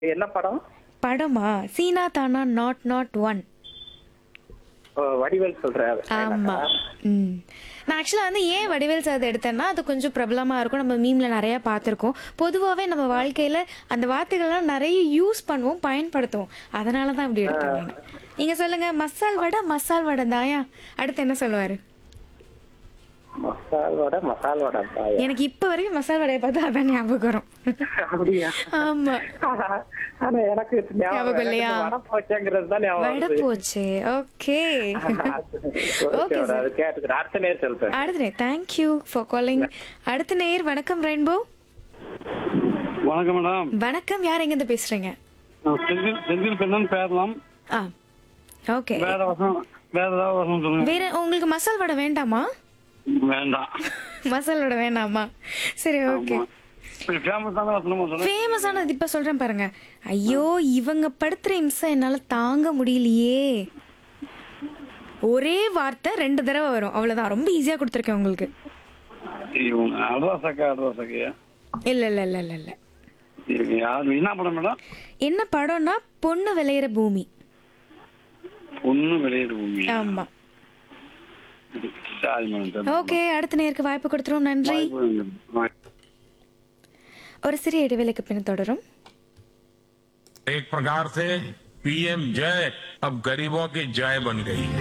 என்ன படம் படமா சீனா தானா not not one oh, Vadivel சொல்றாரு ஆமா ம் நான் ஆக்சுவலாக வந்து ஏன் வடிவேல் சார் எடுத்தேன்னா அது கொஞ்சம் பிரபலமாக இருக்கும் நம்ம மீம்ல நிறைய பார்த்துருக்கோம் பொதுவாகவே நம்ம வாழ்க்கையில் அந்த வார்த்தைகள்லாம் நிறைய யூஸ் பண்ணுவோம் பயன்படுத்துவோம் அதனால தான் இப்படி எடுத்தேன் நான் நீங்கள் சொல்லுங்கள் மசால் வடை மசால் வடை தாயா அடுத்து என்ன சொல்லுவார் மசால் வடை மசால் வடை தாயா. எனக்கு இப்போ வரைக்கும் மசால் வடையை பார்த்தா அதான் ஞாபகம் வரும் அப்படியா ஆமாம் ஆனா எனக்கு ஞாபகம் ஞாபகம் இல்லையா? எனக்கு வடை போச்சேங்கிறது தான் ஞாபகம் வடை வருது. போச்சு ஓகே ஓகே, மேடம், அது கேட்டுக்கிறேன் அடுத்த நேரம் சொல்றேன் அடுத்த நேர் தேங்க்யூ ஃபார் காலிங் அடுத்த நேர் வணக்கம் ரெயின்போ வணக்கம் மேடம் வணக்கம் யார் எங்கேருந்து பேசுறீங்க நான் செந்தில் செந்தில் பெண்ணன் பேரலாம் ஆ ஓகே வேற வசனம் வேற ஏதாவது வசனம் சொல்லுங்க வேற உங்களுக்கு மசால் வடை வேண்டாமா வேண்டாம் மசால் வடை வேண்டாமா சரி ஓகே ஃபேமஸான வசனமா சொல்லுங்க ஃபேமஸானது இப்ப சொல்றேன் பாருங்க ஐயோ இவங்க படுத்துற இம்சை என்னால தாங்க முடியலையே ஒரே வார்த்தை ரெண்டு தடவை வரும் அவ்வளவுதான் ரொம்ப ஈஸியா கொடுத்துருக்கேன் உங்களுக்கு இவங்க அட்வாசக்கா அட்வாசக்கையா இல்ல இல்ல இல்ல இல்ல இல்ல இவங்க யாரு என்ன படம் மேடம் என்ன படம்னா பொண்ணு விளையிற பூமி பொண்ணு வெளியிட பூமி ஆமா சரி மேடம் சரி. ஓகே அடுத்த நேருக்கு வாய்ப்பு கொடுத்துருவோம் நன்றி வாய்ப்பு ஒரு சிறிய இடைவேளைக்கு பின் தொடரும் एक प्रकार से पीएम जय अब गरीबों की जय बन गई है